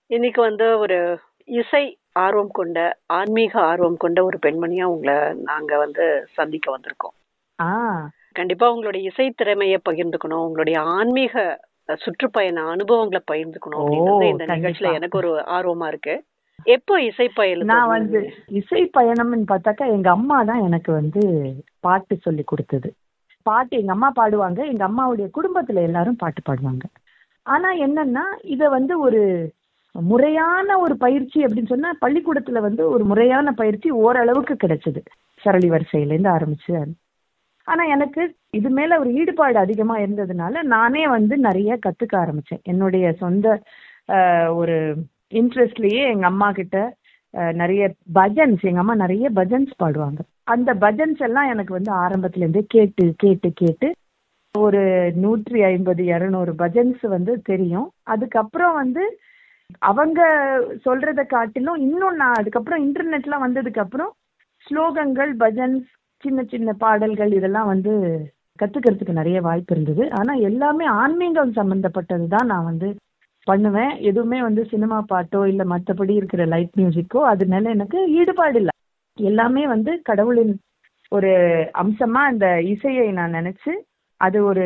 இன்னைக்கு வந்து ஒரு இசை ஆர்வம் கொண்ட ஆன்மீக ஆர்வம் கொண்ட ஒரு பெண்மணியா உங்களை நாங்க வந்து சந்திக்க வந்திருக்கோம் ஆ கண்டிப்பா உங்களுடைய இசை திறமையை பகிர்ந்துக்கணும் உங்களுடைய ஆன்மீக அஹ், சுற்றுப்பயண அனுபவங்களை பகிர்ந்துக்கணும் ஓ, அப்படின்றது இந்த கண்டிப்பா. நிகழ்ச்சியில எனக்கு ஒரு ஆர்வமா இருக்கு எப்போ இசை பயணம் நான் வந்து இசை பயணம்னு பார்த்தாக்கா எங்க அம்மா தான் எனக்கு வந்து பாட்டு சொல்லி கொடுத்தது பாட்டு எங்க அம்மா பாடுவாங்க எங்க அம்மாவுடைய குடும்பத்துல எல்லாரும் பாட்டு பாடுவாங்க ஆனா என்னன்னா இத வந்து ஒரு முறையான ஒரு பயிற்சி அப்படின்னு சொன்னா பள்ளிக்கூடத்துல வந்து ஒரு முறையான பயிற்சி ஓரளவுக்கு கிடைச்சது சரளி வரிசையில இருந்து ஆரம்பிச்சு ஆனா எனக்கு இது மேல ஒரு ஈடுபாடு அதிகமா இருந்ததுனால நானே வந்து நிறைய கத்துக்க ஆரம்பிச்சேன் என்னுடைய சொந்த ஆஹ், ஒரு இன்ட்ரெஸ்ட்லயே எங்க அம்மா கிட்ட அஹ், நிறைய பஜன்ஸ் எங்க அம்மா நிறைய பஜன்ஸ் பாடுவாங்க அந்த பஜன்ஸ் எல்லாம் எனக்கு வந்து ஆரம்பத்துல இருந்தே கேட்டு கேட்டு கேட்டு ஒரு நூற்றி ஐம்பது இருநூறு பஜன்ஸ் வந்து தெரியும் அதுக்கப்புறம் வந்து அவங்க சொல்றத காட்டிலும் இன்னும் நான் அதுக்கப்புறம் இன்டர்நெட்லாம் வந்ததுக்கு அப்புறம் ஸ்லோகங்கள் பஜன்ஸ் சின்ன சின்ன பாடல்கள் இதெல்லாம் வந்து கத்துக்கிறதுக்கு நிறைய வாய்ப்பு இருந்தது ஆனா எல்லாமே ஆன்மீகம் சம்பந்தப்பட்டது தான் நான் வந்து பண்ணுவேன் எதுவுமே வந்து சினிமா பாட்டோ இல்ல மற்றபடி இருக்கிற லைட் மியூசிக்கோ அது மேல எனக்கு ஈடுபாடு இல்லை எல்லாமே வந்து கடவுளின் ஒரு அம்சமா அந்த இசையை நான் நினைச்சு அது ஒரு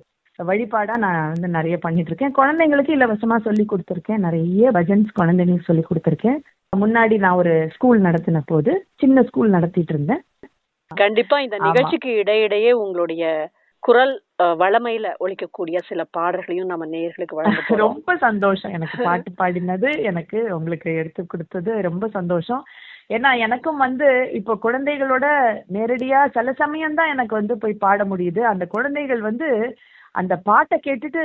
வழிபாடா நான் வந்து நிறைய பண்ணிட்டு இருக்கேன் குழந்தைங்களுக்கு இலவசமா சொல்லி கொடுத்துருக்கேன் நிறைய பஜன்ஸ் குழந்தைங்களுக்கு சொல்லி கொடுத்துருக்கேன் முன்னாடி நான் ஒரு ஸ்கூல் நடத்தின போது சின்ன ஸ்கூல் நடத்திட்டு இருந்தேன் கண்டிப்பா இந்த ஆமா. நிகழ்ச்சிக்கு இடையிடையே உங்களுடைய குரல் அஹ், வளமையில ஒலிக்கக்கூடிய சில பாடல்களையும் நம்ம நேயர்களுக்கு வழங்க போறோம் ரொம்ப சந்தோஷம் எனக்கு பாட்டு பாடினது எனக்கு உங்களுக்கு எடுத்து கொடுத்தது ரொம்ப சந்தோஷம் ஏன்னா எனக்கும் வந்து இப்போ குழந்தைகளோட நேரடியா சில சமயம் தான் எனக்கு வந்து போய் பாட முடியுது அந்த குழந்தைகள் வந்து அந்த பாட்டை கேட்டுட்டு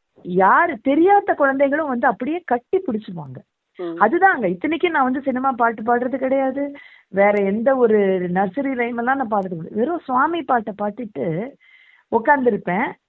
யாரு தெரியாத குழந்தைகளும் வந்து அப்படியே கட்டி பிடிச்சுவாங்க ம். அதுதாங்க இத்தனைக்கும் நான் வந்து சினிமா பாட்டு பாடுறது கிடையாது வேற எந்த ஒரு நர்சரி லைம் எல்லாம் நான் பாடுறது கிடையாது வெறும் சுவாமி பாட்டை பாடிட்டு உட்காந்துருப்பேன்